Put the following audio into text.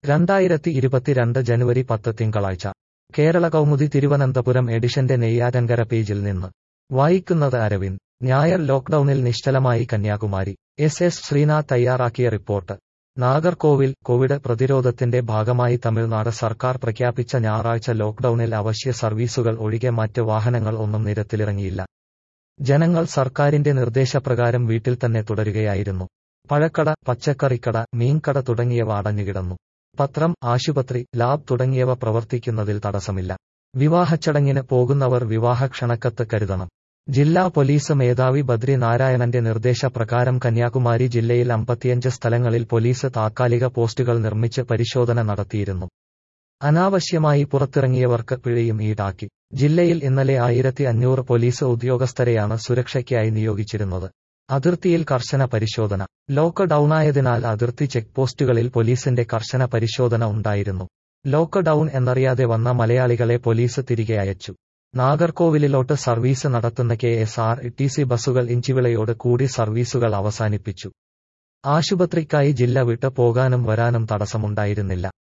രണ്ടായിരത്തി ഇരുപത്തിരണ്ട് ജനുവരി പത്ത് തിങ്കളാഴ്ച കേരള കൗമുദി തിരുവനന്തപുരം എഡിഷന്റെ നെയ്യാറ്റങ്കര പേജിൽ നിന്ന് വായിക്കുന്നത് അരവിന്ദ് ഞായർ ലോക്ഡൌണിൽ നിശ്ചലമായി കന്യാകുമാരി എസ് എസ് ശ്രീനാഥ് തയ്യാറാക്കിയ റിപ്പോർട്ട് നാഗർകോവിൽ കോവിഡ് പ്രതിരോധത്തിന്റെ ഭാഗമായി തമിഴ്നാട് സർക്കാർ പ്രഖ്യാപിച്ച ഞായറാഴ്ച ലോക്ഡൌണിൽ അവശ്യ സർവീസുകൾ ഒഴികെ മറ്റ് വാഹനങ്ങൾ ഒന്നും നിരത്തിലിറങ്ങിയില്ല ജനങ്ങൾ സർക്കാരിന്റെ നിർദ്ദേശപ്രകാരം വീട്ടിൽ തന്നെ തുടരുകയായിരുന്നു പഴക്കട പച്ചക്കറിക്കട മീൻകട തുടങ്ങിയവ അടഞ്ഞുകിടന്നു പത്രം ആശുപത്രി ലാബ് തുടങ്ങിയവ പ്രവർത്തിക്കുന്നതിൽ തടസ്സമില്ല വിവാഹച്ചടങ്ങിന് പോകുന്നവർ വിവാഹ ക്ഷണക്കത്ത് കരുതണം ജില്ലാ പോലീസ് മേധാവി ബദ്രി നാരായണന്റെ നിർദ്ദേശപ്രകാരം കന്യാകുമാരി ജില്ലയിൽ അമ്പത്തിയഞ്ച് സ്ഥലങ്ങളിൽ പോലീസ് താത്കാലിക പോസ്റ്റുകൾ നിർമ്മിച്ച് പരിശോധന നടത്തിയിരുന്നു അനാവശ്യമായി പുറത്തിറങ്ങിയവർക്ക് പിഴയും ഈടാക്കി ജില്ലയിൽ ഇന്നലെ ആയിരത്തി അഞ്ഞൂറ് പോലീസ് ഉദ്യോഗസ്ഥരെയാണ് സുരക്ഷയ്ക്കായി നിയോഗിച്ചിരുന്നത് അതിർത്തിയിൽ കർശന പരിശോധന ലോക്ക് ഡൌണായതിനാൽ അതിർത്തി ചെക്ക് പോസ്റ്റുകളിൽ പോലീസിന്റെ കർശന പരിശോധന ഉണ്ടായിരുന്നു ലോക്ക് ഡൌൺ എന്നറിയാതെ വന്ന മലയാളികളെ പോലീസ് തിരികെ അയച്ചു നാഗർകോവിലിലോട്ട് സർവീസ് നടത്തുന്ന K S R T C ബസുകൾ ഇഞ്ചിവിളയോട് കൂടി സർവീസുകൾ അവസാനിപ്പിച്ചു ആശുപത്രിക്കായി ജില്ല വിട്ട് പോകാനും വരാനും തടസ്സമുണ്ടായിരുന്നില്ല